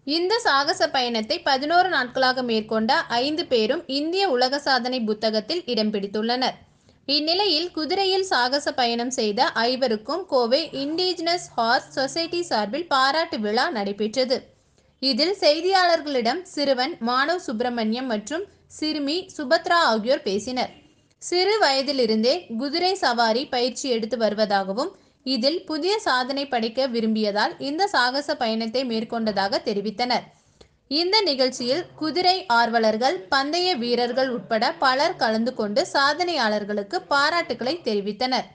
இந்த சாகச பயணத்தை பதினோரு நாட்களாக மேற்கொண்ட ஐந்து பேரும் இந்திய உலக சாதனை புத்தகத்தில் இடம் பிடித்துள்ளனர் இந்நிலையில் குதிரையில் சாகச பயணம் செய்த ஐவருக்கும் கோவை இண்டிஜினஸ் ஹார்ஸ் சொசைட்டி சார்பில் பாராட்டு விழா நடைபெற்றது இதில் செய்தியாளர்களிடம் சிறுவன் மானவ் சுப்பிரமணியம் மற்றும் சிறுமி சுபத்ரா ஆகியோர் பேசினர் சிறு வயதிலிருந்தே குதிரை சவாரி பயிற்சி எடுத்து வருவதாகவும் இதில் புதிய சாதனை படைக்க விரும்பியதால் இந்த சாகச பயணத்தை மேற்கொண்டதாக தெரிவித்தனர் இந்த நிகழ்ச்சியில் குதிரை ஆர்வலர்கள் பந்தய வீரர்கள் உட்பட பலர் கலந்து கொண்டு சாதனையாளர்களுக்கு பாராட்டுக்களை தெரிவித்தனர்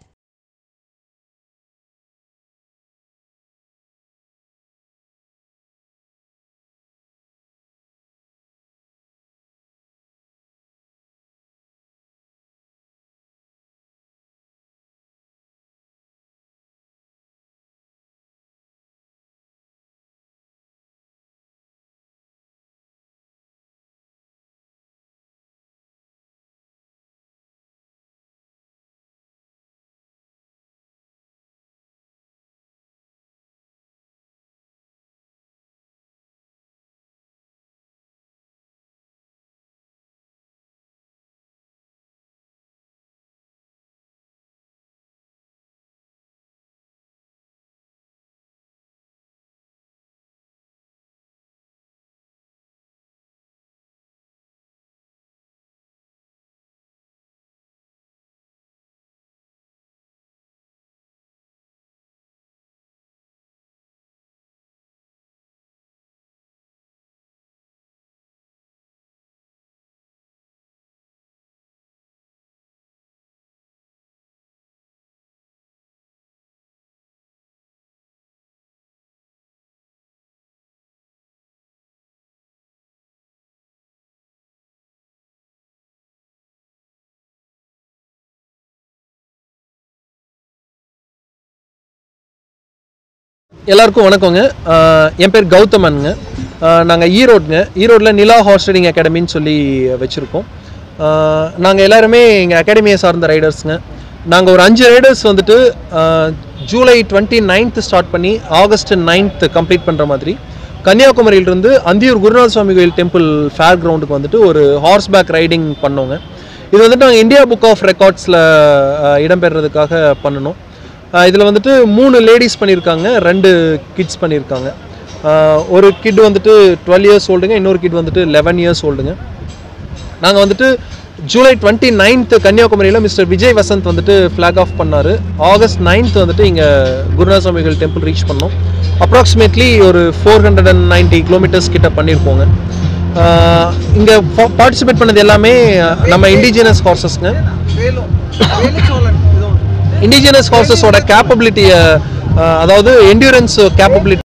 எல்லாருக்கும் வணக்கங்க ஆஹ் என் பேர் கௌதமனுங்க நாங்கள் ஈரோடுங்க ஈரோட்டில் நிலா ஹார்ஸ் ரைடிங் அகாடமின்னு சொல்லி வச்சுருக்கோம் நாங்கள் எல்லாருமே எங்கள் அகாடமியை சார்ந்த ரைடர்ஸுங்க நாங்கள் ஒரு அஞ்சு ரைடர்ஸ் வந்துட்டு ah July twenty ninth start பண்ணி ஆகஸ்ட் நைன்த்து கம்ப்ளீட் பண்ணுற மாதிரி கன்னியாகுமரியிலிருந்து அந்தியூர் குருநாத சுவாமி கோயில் டெம்பிள் ஃபேர் கிரவுண்டுக்கு வந்துட்டு ஒரு ஹார்ஸ் பேக் ரைடிங் பண்ணோங்க இது வந்துட்டு நாங்கள் இந்தியா புக் ஆஃப் ரெக்கார்ட்ஸில் இடம்பெறதுக்காக பண்ணணும் இதில் வந்துட்டு மூணு லேடிஸ் பண்ணியிருக்காங்க ரெண்டு கிட்ஸ் பண்ணியிருக்காங்க ஆஹ் ஒரு கிட் வந்துட்டு டுவெல் இயர்ஸ் ஓல்டுங்க இன்னொரு கிட் வந்துட்டு லெவன் இயர்ஸ் ஓல்டுங்க நாங்கள் வந்துட்டு ஜூலை டுவெண்ட்டி நைன்த்து கன்னியாகுமரியில் மிஸ்டர் விஜய் வசந்த் வந்துட்டு ஃப்ளாக் ஆஃப் பண்ணார் ஆகஸ்ட் நைன்த் வந்துட்டு இங்கே குருநாத சுவாமிகள் டெம்பிள் ரீச் பண்ணோம் அப்ராக்சிமேட்லி ஒரு four hundred and ninety kilometres கிட்ட பண்ணியிருப்போங்க இங்கே பார்ட்டிசிபேட் பண்ணது எல்லாமே நம்ம இண்டிஜினஸ் ஹார்சஸ்ங்க இண்டிஜினஸ் ஹார்சஸோட கேப்பபிலிட்டியை அதாவது என்டியூரன்ஸ் கேப்பபிலிட்டி